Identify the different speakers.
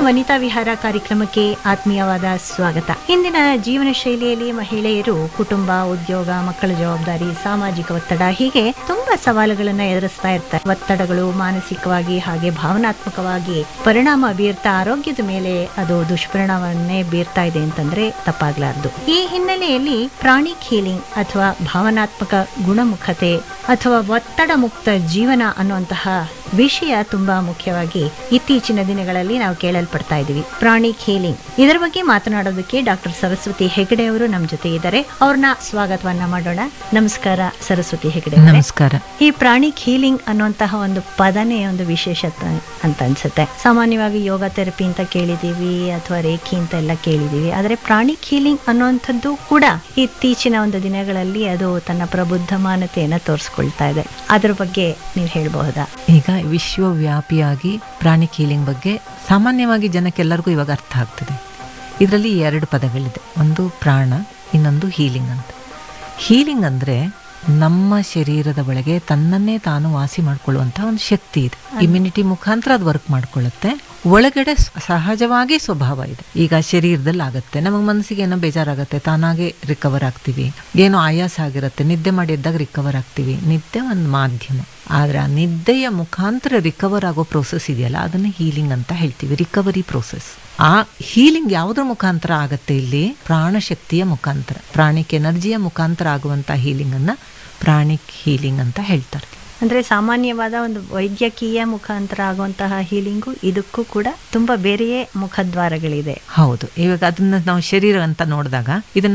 Speaker 1: ವನಿತಾ ವಿಹಾರ ಕಾರ್ಯಕ್ರಮಕ್ಕೆ ಆತ್ಮೀಯವಾದ ಸ್ವಾಗತ ಇಂದಿನ ಜೀವನ ಶೈಲಿಯಲ್ಲಿ ಮಹಿಳೆಯರು ಕುಟುಂಬ ಉದ್ಯೋಗ ಮಕ್ಕಳ ಜವಾಬ್ದಾರಿ ಸಾಮಾಜಿಕ ಒತ್ತಡ ಹೀಗೆ ತುಂಬಾ ಸವಾಲುಗಳನ್ನ ಎದುರಿಸ್ತಾ ಇರ್ತಾರೆ ಒತ್ತಡಗಳು ಮಾನಸಿಕವಾಗಿ ಹಾಗೆ ಭಾವನಾತ್ಮಕವಾಗಿ ಪರಿಣಾಮ ಬೀರ್ತಾ ಆರೋಗ್ಯದ ಮೇಲೆ ಅದು ದುಷ್ಪರಿಣಾಮವನ್ನೇ ಬೀರ್ತಾ ಇದೆ ಅಂತಂದ್ರೆ ತಪ್ಪಾಗ್ಲಾರ್ದು ಈ ಹಿನ್ನೆಲೆಯಲ್ಲಿ ಪ್ರಾಣಿಕ್ ಹೀಲಿಂಗ್ ಅಥವಾ ಭಾವನಾತ್ಮಕ ಗುಣಮುಖತೆ ಅಥವಾ ಒತ್ತಡ ಮುಕ್ತ ಜೀವನ ಅನ್ನುವಂತಹ ವಿಷಯ ತುಂಬಾ ಮುಖ್ಯವಾಗಿ ಇತ್ತೀಚಿನ ದಿನಗಳಲ್ಲಿ ನಾವು ಕೇಳಲ್ಪಡ್ತಾ ಇದ್ದೀವಿ ಪ್ರಾಣಿಕ್ ಹೀಲಿಂಗ್ ಇದರ ಬಗ್ಗೆ ಮಾತನಾಡೋದಕ್ಕೆ ಡಾಕ್ಟರ್ ಸರಸ್ವತಿ ಹೆಗಡೆ ಅವರು ನಮ್ಮ ಜೊತೆ ಇದ್ದಾರೆ ಅವ್ರನ್ನ ಸ್ವಾಗತವನ್ನ ಮಾಡೋಣ ನಮಸ್ಕಾರ ಸರಸ್ವತಿ ಹೆಗಡೆ ಅವರೇ.
Speaker 2: ನಮಸ್ಕಾರ
Speaker 1: ಈ ಪ್ರಾಣಿಕ್ ಹೀಲಿಂಗ್ ಅನ್ನುವಂತಹ ಒಂದು ಪದನೇ ಒಂದು ವಿಶೇಷತೆ ಅಂತ ಅನ್ಸುತ್ತೆ ಸಾಮಾನ್ಯವಾಗಿ ಯೋಗ ಥೆರಪಿ ಅಂತ ಕೇಳಿದೀವಿ ಅಥವಾ ರೇಖಿ ಅಂತ ಎಲ್ಲ ಕೇಳಿದೀವಿ ಆದರೆ ಪ್ರಾಣಿಕ್ ಹೀಲಿಂಗ್ ಅನ್ನುವಂಥದ್ದು ಕೂಡ ಇತ್ತೀಚಿನ ಒಂದು ದಿನಗಳಲ್ಲಿ ಅದು ತನ್ನ ಪ್ರಬುದ್ಧಮಾನತೆಯನ್ನು ತೋರಿಸ್ಕೊಳ್ತಾ ಇದೆ ಅದ್ರ ಬಗ್ಗೆ ನೀವು ಹೇಳಬಹುದಾ
Speaker 2: ಈಗ ವಿಶ್ವವ್ಯಾಪಿಯಾಗಿ ಪ್ರಾಣಿ ಹೀಲಿಂಗ್ ಬಗ್ಗೆ ಸಾಮಾನ್ಯವಾಗಿ ಜನಕ್ಕೆಲ್ಲರಿಗೂ ಇವಾಗ ಅರ್ಥ ಆಗ್ತದೆ ಇದರಲ್ಲಿ ಎರಡು ಪದಗಳಿದೆ ಒಂದು ಪ್ರಾಣ ಇನ್ನೊಂದು ಹೀಲಿಂಗ್ ಅಂತ ಹೀಲಿಂಗ್ ಅಂದರೆ ನಮ್ಮ ಶರೀರದ ಒಳಗೆ ತನ್ನನ್ನೇ ತಾನು ವಾಸಿ ಮಾಡ್ಕೊಳ್ಳುವಂಥ ಒಂದು ಶಕ್ತಿ ಇದೆ ಇಮ್ಯುನಿಟಿ ಮುಖಾಂತರ ಅದು ವರ್ಕ್ ಮಾಡ್ಕೊಳ್ಳುತ್ತೆ ಒಳಗಡೆ ಸ್- ಸಹಜವಾಗಿ ಸ್ವಭಾವ ಇದೆ ಈಗ ಶರೀರದಲ್ಲಿ ಆಗುತ್ತೆ ನಮಗೆ ಮನಸ್ಸಿಗೆ ಏನೋ ಬೇಜಾರಾಗುತ್ತೆ ತಾನಾಗೆ ರಿಕವರ್ ಆಗ್ತೀವಿ ಏನೋ ಆಯಾಸ ಆಗಿರುತ್ತೆ ನಿದ್ದೆ ಮಾಡಿ ಎದ್ದಾಗ ರಿಕವರ್ ಆಗ್ತೀವಿ ನಿದ್ದೆ ಒಂದು ಮಾಧ್ಯಮ ಆದ್ರೆ ಆ ನಿದ್ದೆಯ ಮುಖಾಂತರ ರಿಕವರ್ ಆಗೋ ಪ್ರೋಸೆಸ್ ಇದೆಯಲ್ಲ ಅದನ್ನ ಹೀಲಿಂಗ್ ಅಂತ ಹೇಳ್ತೀವಿ ರಿಕವರಿ ಪ್ರೋಸೆಸ್ ಆ ಹೀಲಿಂಗ್ ಯಾವುದ್ರ ಮುಖಾಂತರ ಆಗತ್ತೆ ಇಲ್ಲಿ ಪ್ರಾಣಶಕ್ತಿಯ ಮುಖಾಂತರ ಪ್ರಾಣಿಕ್ ಎನರ್ಜಿಯ ಮುಖಾಂತರ ಆಗುವಂತ ಹೀಲಿಂಗ್ ಅನ್ನ ಪ್ರಾಣಿಕ್ ಹೀಲಿಂಗ್ ಅಂತ ಹೇಳ್ತಾರೆ
Speaker 1: ಅಂದ್ರೆ ಸಾಮಾನ್ಯವಾದ ಒಂದು ವೈದ್ಯಕೀಯ ಮುಖಾಂತರ ಆಗುವಂತಹ ಹೀಲಿಂಗು ಇದಕ್ಕೂ ಕೂಡ ತುಂಬಾ ಬೇರೆಯೇ ಮುಖದ್ವಾರಗಳಿದೆ
Speaker 2: ಹೌದು ಇವಾಗ ಅದನ್ನ ನಾವು ಶರೀರ ಅಂತ ನೋಡಿದಾಗ ಇದನ್ನ